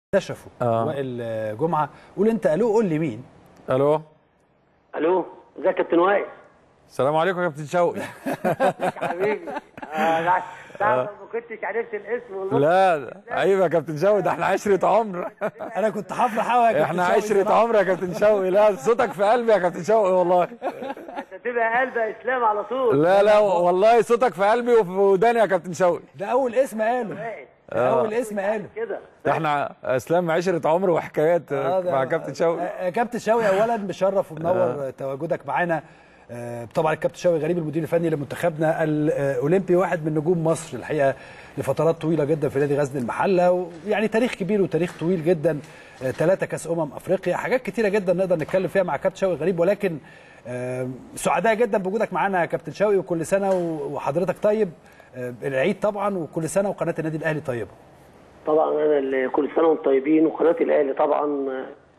اكتشفوا آه. وائل جمعه قول انت الو قول لي مين الو الو ازيك يا كابتن وائل السلام عليكم يا كابتن شوقي يا حبيبي آه لا لا ما كنتش عرفت الاسم والله لا عيب يا كابتن شوقي ده احنا عشرة عمر انا كنت هفرح قوي يا كابتن احنا شوقي عشرة صراحة. عمر يا كابتن شوقي لا صوتك في قلبي يا كابتن شوقي والله انت تبقى قلب يا اسلام على طول لا لا والله صوتك في قلبي وفي وداني يا كابتن شوقي ده اول اسم قاله ده اول اسم قاله كده ده احنا اسلام عشرة عمر وحكايات آه، ده- مع كابتن شوقي آه، كابتن شوقي اولا مشرف ومنور تواجدك معانا آه، طبعا الكابتن شوقي غريب المدير الفني لمنتخبنا الاولمبي واحد من نجوم مصر الحقيقه لفترات طويله جدا في نادي غزل المحله ويعني تاريخ كبير وتاريخ طويل جدا ثلاثه كاس امم افريقيا حاجات كتيره جدا نقدر نتكلم فيها مع كابتن شوقي غريب ولكن آه، سعداء جدا بوجودك معانا يا كابتن شوقي وكل سنه و- وحضرتك طيب آه، العيد طبعا وكل سنه وقناه النادي الاهلي طيبه طبعا انا اللي كل سنه وانتم طيبين وقناه الاهلي طبعا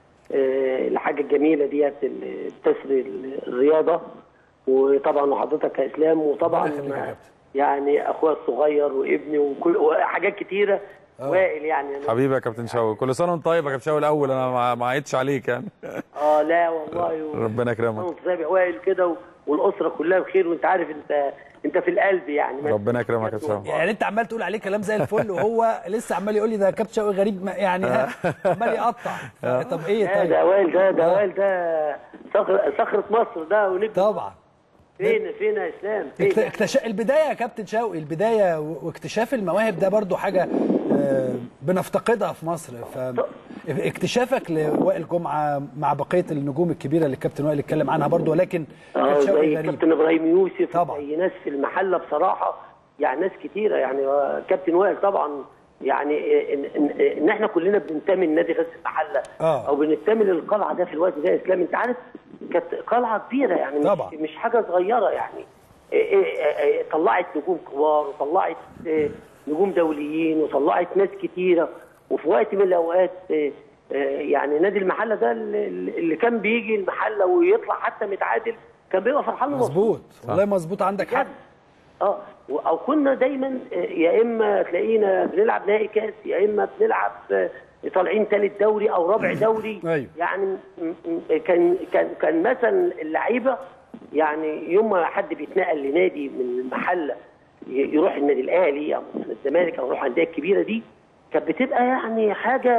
آه، الحاجه الجميله ديت اللي بتسري الرياضه وطبعا وحضرتك كاسلام وطبعا ربنا يخليك يا كابتن. يعني اخويا الصغير وابني وكل وحاجات كتيره وائل يعني أنا- حبيبي يا كابتن شوقي كل سنه وانت طيب يا كابتن شوقي الاول انا ما- ما عيدتش عليك يعني اه لا والله و... ربنا يكرمك وانت طيب يا وائل كده و... والاسره كلها بخير وانت عارف انت انت في القلب يعني ما- ربنا يكرمك يا كابتن شوقي يعني انت عمال تقول عليه كلام زي الفل وهو لسه عمال يقول لي ده كابتن شوقي غريب ما- يعني ها، عمال يقطع طب ايه لا طيب ده وائل ده ده وائل ده صخر صخره مصر ده ونجم طبعا فين فين يا اسلام فين اكت- اكتشاف البدايه يا كابتن شوقي البدايه و- واكتشاف المواهب ده برضو حاجه آه، بنفتقدها في مصر فاكتشافك لوائل جمعه مع بقيه النجوم الكبيره اللي الكابتن وائل اتكلم عنها برضو ولكن اه كابتن شوقي زي غريب كابتن ابراهيم يوسف طبعا. زي ناس في المحله بصراحه يعني ناس كتيره يعني آه، كابتن وائل طبعا يعني ان, إن, إن احنا كلنا بننتمي لنادي غزل المحله آه. او بننتمي للقلعه ده في الوقت ده يا اسلام انت عارف كانت قلعه كبيره يعني مش, طبعا. مش حاجه صغيره يعني إيه إيه إيه طلعت نجوم كبار وطلعت إيه نجوم دوليين وطلعت ناس كتيره وفي وقت من الاوقات إيه إيه يعني نادي المحله ده اللي اللي كان بيجي المحله ويطلع حتى متعادل كان بيبقى فرحان ومبسوط. مظبوط والله مظبوط عندك حق بجد اه و- او كنا دايما آه، يا اما تلاقينا بنلعب نهائي كاس يا اما بنلعب آه، طالعين ثالث دوري او رابع دوري أيوة. يعني م- م- كان كان كان مثلا اللعيبه يعني يوم ما حد بيتنقل لنادي من المحله ي- يروح النادي الاهلي او مثلا الزمالك او يروح الانديه الكبيره دي كانت بتبقى يعني حاجه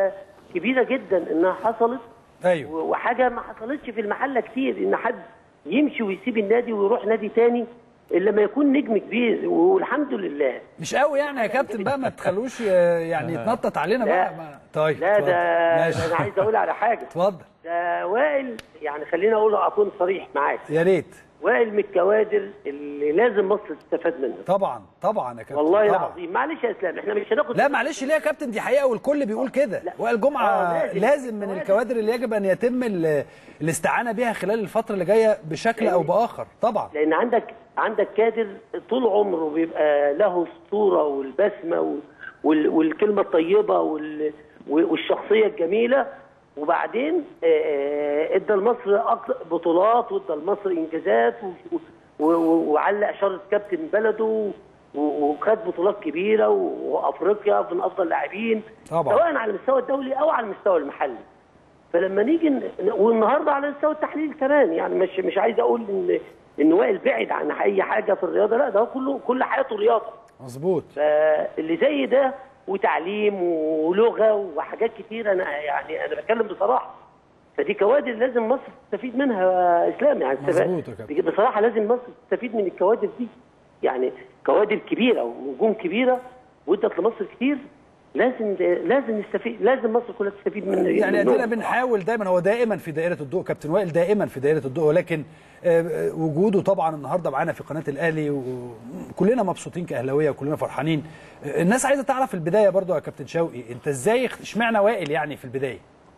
كبيره جدا انها حصلت ايوه و- وحاجه ما حصلتش في المحله كتير ان حد يمشي ويسيب النادي ويروح نادي تاني الا لما يكون نجم كبير والحمد لله مش قوي يعني يا كابتن بقى ما تخلوش آه، يعني يتنطط علينا لا. بقى ما... طيب لا اتفضل. ده ماشي انا عايز اقول على حاجه اتفضل ده وائل يعني خليني اقول اكون صريح معاك يا ريت وائل من الكوادر اللي لازم مصر تستفاد منها طبعا طبعا يا كابتن والله طبعا. العظيم معلش يا اسلام احنا مش هناخد لا معلش ليه يا كابتن دي حقيقه والكل بيقول كده وائل جمعه آه، لازم. لازم من الكوادر اللي يجب ان يتم ال- الاستعانه بها خلال الفتره اللي جايه بشكل او باخر طبعا لان عندك عندك كادر طول عمره بيبقى له الصوره والبسمه وال- وال- والكلمه الطيبه وال- والشخصيه الجميله وبعدين آه، آه، ادى لمصر أكتر بطولات وادى لمصر انجازات و- و- و- وعلق شاره كابتن بلده و- وخد بطولات كبيره و- وافريقيا من افضل اللاعبين طبعا. سواء على المستوى الدولي او على المستوى المحلي فلما نيجي ن- والنهارده على مستوى التحليل كمان يعني مش مش عايز اقول ان ان وائل بعد عن اي حاجه في الرياضه لا ده هو كله كل حياته رياضه مظبوط فاللي زي ده وتعليم ولغه وحاجات كتير انا يعني انا بتكلم بصراحه فدي كوادر لازم مصر تستفيد منها يا اسلام يعني مظبوط يا كابتن. بصراحه لازم مصر تستفيد من الكوادر دي يعني كوادر كبيره ونجوم كبيره وادت لمصر كتير لازم لازم نستفيد لازم مصر كلها تستفيد من يعني منهم. ادينا بنحاول دايما هو دائما في دائره الضوء كابتن وائل دائما في دائره الضوء ولكن آه، آه، وجوده طبعا النهارده معانا في قناه الاهلي وكلنا مبسوطين كاهلاويه وكلنا فرحانين آه، الناس عايزه تعرف البدايه برضو يا كابتن شوقي انت ازاي اخت- اشمعنى وائل يعني في البدايه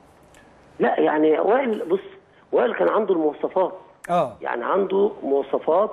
لا يعني وائل بص وائل كان عنده المواصفات اه يعني عنده مواصفات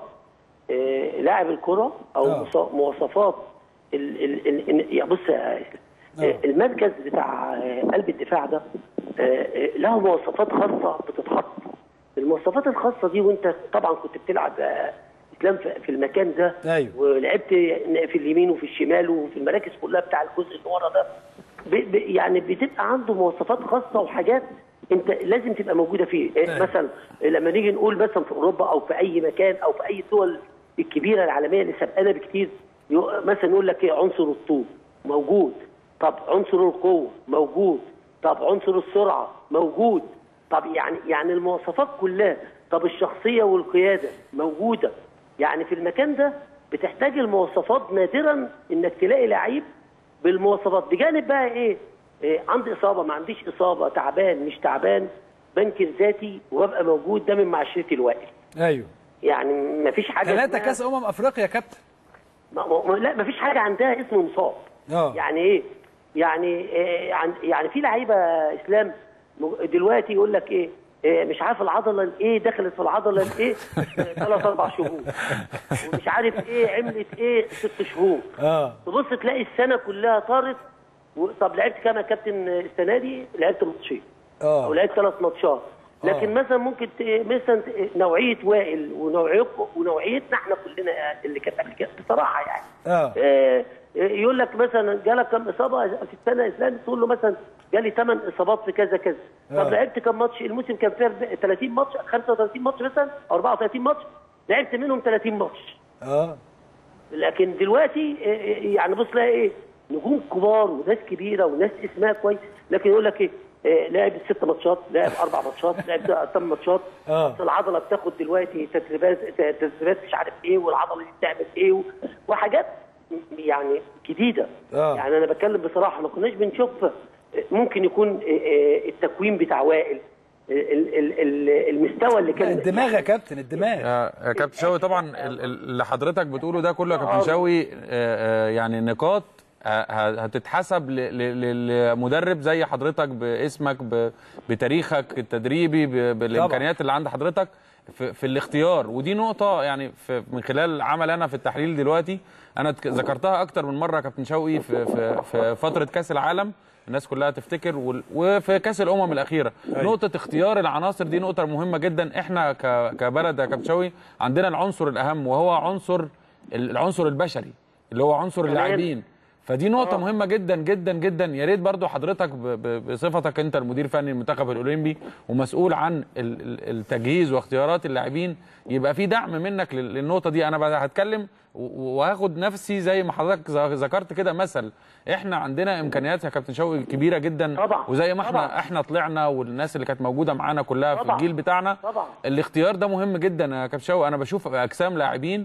آه، لاعب الكره او آه. مص- مواصفات ال ال ال ال يا بص يا إسلام، آه. آه، المركز بتاع آه، قلب الدفاع ده آه، آه، له مواصفات خاصه بتتحط المواصفات الخاصه دي وانت طبعا كنت بتلعب آه، اسلام في في المكان ده أيوة. ولعبت في اليمين وفي الشمال وفي المراكز كلها بتاع الجزء اللي ورا ده ب... ب... يعني بتبقى عنده مواصفات خاصه وحاجات انت لازم تبقى موجوده فيه إيه أيوة. مثلا لما نيجي نقول مثلا في اوروبا او في اي مكان او في اي الدول الكبيره العالميه اللي سبقانا بكتير يو- مثلا يقول لك ايه عنصر الطول موجود طب عنصر القوه موجود طب عنصر السرعه موجود طب يعني يعني المواصفات كلها طب الشخصيه والقياده موجوده يعني في المكان ده بتحتاج المواصفات نادرا انك تلاقي لعيب بالمواصفات بجانب بقى ايه, إيه عندي اصابه ما عنديش اصابه تعبان مش تعبان بنكر ذاتي وابقى موجود ده من معشرتي الوائل ايوه يعني ما فيش حاجه ثلاثه اسمها- كاس امم افريقيا يا كابتن ما ما لا ما فيش حاجه عندها اسم مصاب اه يعني ايه يعني إيه عن- يعني في لعيبه اسلام م- دلوقتي يقول لك ايه إيه مش عارف العضله الايه دخلت في العضله الايه ثلاث اربع شهور ومش عارف ايه عملت ايه ست شهور اه تبص تلاقي السنه كلها طارت و... طب لعبت كام يا كابتن السنه دي لعبت ماتشين او اه لعبت ثلاث ماتشات لكن آه. مثلا ممكن ت... مثلا ت- نوعيه وائل ونوعيتكم ونوعيتنا احنا كلنا اللي كانت قبل كده بصراحه يعني اه آه، يقول لك مثلا جالك كم اصابه في السنه الاسلامي تقول له مثلا جالي 8 اصابات في كذا كذا آه. طب لعبت كم ماتش الموسم كان فيه 30 ماتش 35 ماتش مثلا أو 34 ماتش لعبت منهم 30 ماتش اه لكن دلوقتي آه، آه، يعني بص تلاقي ايه نجوم كبار وناس كبيره وناس اسمها كويس لكن يقول لك ايه آه، لعب ست ماتشات لعب اربع ماتشات لعب ثمان ماتشات آه. أصل العضله بتاخد دلوقتي تدريبات تدريبات مش عارف ايه والعضله دي بتعمل ايه و- وحاجات يعني جديده آه. يعني انا بتكلم بصراحه ما كناش بنشوف ممكن يكون آه، آه، التكوين بتاع وائل ال- ال- ال- المستوى اللي كان الدماغ يا كابتن الدماغ يا يا كابتن شوقي طبعا ال- ال- اللي حضرتك بتقوله ده كله يا كابتن شوقي آه، آه، يعني نقاط ه- ه- هتتحسب ل- ل- للمدرب زي حضرتك باسمك ب- بتاريخك التدريبي ب- بالامكانيات اللي عند حضرتك في, في الاختيار ودي نقطه يعني في من خلال عمل انا في التحليل دلوقتي انا اتك- ذكرتها اكتر من مره يا كابتن شوقي في, في, في فتره كاس العالم الناس كلها تفتكر وال- وفي كاس الامم الاخيره نقطه اختيار العناصر دي نقطه مهمه جدا احنا ك- كبلد يا كابتن شوقي عندنا العنصر الاهم وهو عنصر ال- العنصر البشري اللي هو عنصر اللاعبين فدي نقطة مهمة جدا جدا جدا يا ريت برضو حضرتك ب- ب- بصفتك انت المدير الفني المنتخب الاولمبي ومسؤول عن ال- ال- التجهيز واختيارات اللاعبين يبقى في دعم منك لل- للنقطة دي انا بقى هتكلم و- وهاخد نفسي زي ما حضرتك ذ- ذكرت كده مثل احنا عندنا امكانيات يا كابتن شوقي كبيرة جدا طبعا. وزي ما احنا طبعا. احنا طلعنا والناس اللي كانت موجودة معانا كلها في طبعا. الجيل بتاعنا طبعا. الاختيار ده مهم جدا يا كابتن شوقي انا بشوف اجسام لاعبين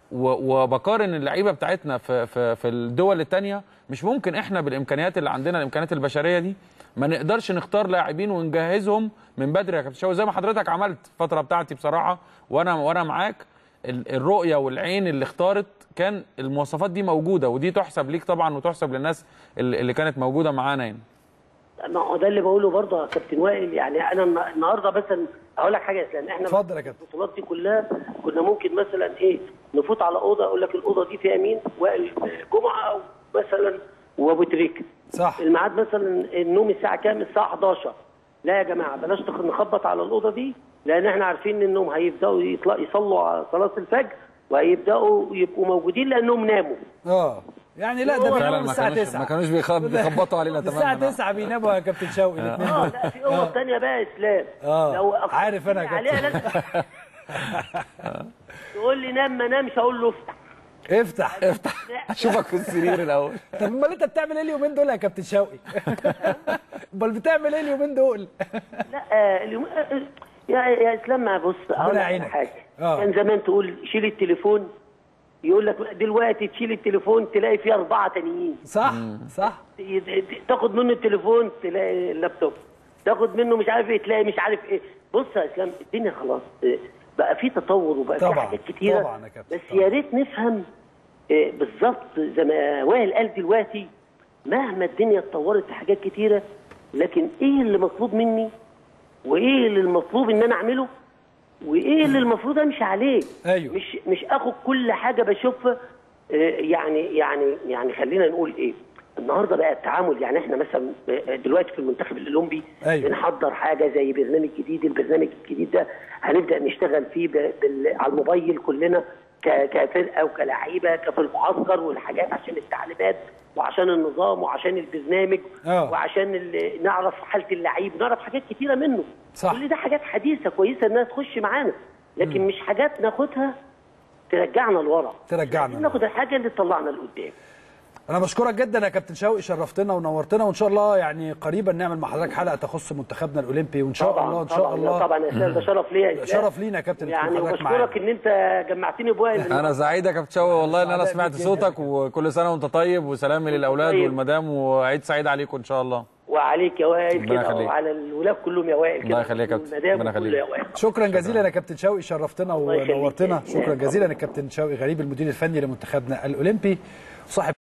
و- وبقارن اللعيبه بتاعتنا في في في الدول الثانيه مش ممكن احنا بالامكانيات اللي عندنا الامكانيات البشريه دي ما نقدرش نختار لاعبين ونجهزهم من بدري يا كابتن شوقي زي ما حضرتك عملت الفتره بتاعتي بصراحه وانا وانا معاك ال- الرؤيه والعين اللي اختارت كان المواصفات دي موجوده ودي تحسب ليك طبعا وتحسب للناس اللي اللي كانت موجوده معانا هنا ما هو ده اللي بقوله برضه يا كابتن وائل يعني انا النا- النهارده مثلا اقول لك حاجه يا اسلام احنا اتفضل يا كابتن. البطولات دي كلها كنا ممكن مثلا ايه نفوت على اوضه اقول لك الاوضه دي فيها مين وائل جمعه او مثلا وابو تريكه صح الميعاد مثلا النوم الساعه كام الساعه 11 لا يا جماعه بلاش تخ- نخبط على الاوضه دي لان احنا عارفين انهم هيبداوا يطلع يصلوا على صلاه الفجر وهيبداوا يبقوا موجودين لانهم ناموا اه يعني لا ده فعلا بيناموا ما الساعه كانوش 9 ما كانوش بيخ- بيخبطوا علينا الساعه تماما 9 بيناموا يا كابتن شوقي الاثنين اه دول لا في اوضه ثانيه بقى اسلام آه، لو عارف أنا يا كابتن. عليها لازم تقول لي نام ما نامش اقول له افتح افتح افتح اشوفك في السرير الاول طب امال انت بتعمل ايه اليومين دول يا كابتن شوقي امال بتعمل ايه اليومين دول لا آه، اليوم آه، آه، يا يا اسلام ما بص اقول لك على يعينك. حاجه آه. كان زمان تقول شيل التليفون يقول لك دلوقتي تشيل التليفون تلاقي فيه اربعه تانيين صح صح ي- تاخد منه التليفون تلاقي اللابتوب تاخد منه مش عارف ايه تلاقي مش عارف ايه بص يا اسلام الدنيا خلاص آه، بقى في تطور وبقى في طبعاً، حاجات كتيره طبعاً يا كابتن، بس طبعاً. يا ريت نفهم آه، بالظبط زي ما وائل قال دلوقتي مهما الدنيا اتطورت في حاجات كتيره لكن ايه اللي مطلوب مني وايه اللي المطلوب ان انا اعمله وايه اللي المفروض امشي عليه أيوه. مش مش اخد كل حاجه بشوفها آه، يعني يعني يعني خلينا نقول ايه النهارده بقى التعامل يعني احنا مثلا آه، دلوقتي في المنتخب الاولمبي أيوه. بنحضر حاجه زي برنامج جديد البرنامج الجديد ده هنبدا نشتغل فيه ب- بال- على الموبايل كلنا ك- كفرقه وكلعيبه كفي المعسكر والحاجات عشان التعليمات وعشان النظام وعشان البرنامج آه. وعشان ال- نعرف حاله اللعيب نعرف حاجات كتيره منه صح. كل ده حاجات حديثه كويسه انها تخش معانا لكن مش حاجات ناخدها ترجعنا لورا ترجعنا عايزين ناخد الحاجه اللي تطلعنا لقدام انا بشكرك جدا يا كابتن شوقي شرفتنا ونورتنا وان شاء الله يعني قريبا نعمل مع حضرتك حلقه تخص منتخبنا الاولمبي وان شاء طبعا الله ان شاء طبعا الله طبعا يا استاذ ده شرف ليا يا إسلام. شرف لينا يا كابتن يعني تكون حضرتك معانا. وبشكرك ان انت جمعتني بوائل انا سعيد يا كابتن شوقي والله ان انا سعداء سمعت بيك جداً. صوتك وكل سنه وانت طيب وسلامي للاولاد طيب. والمدام وعيد سعيد عليكم ان شاء الله وعليك يا وائل ربنا كده يخليك. وعلى الولاد كلهم يا وائل كده الله يخليك يا كابتن. والمدام ربنا وكله يخليك. يا وائل شكرا جزيلا يا كابتن شوقي شرفتنا الله يخليك. ونورتنا شكرا جزيلا يا كابتن شوقي غريب المدير الفني لمنتخبنا الاولمبي صاحب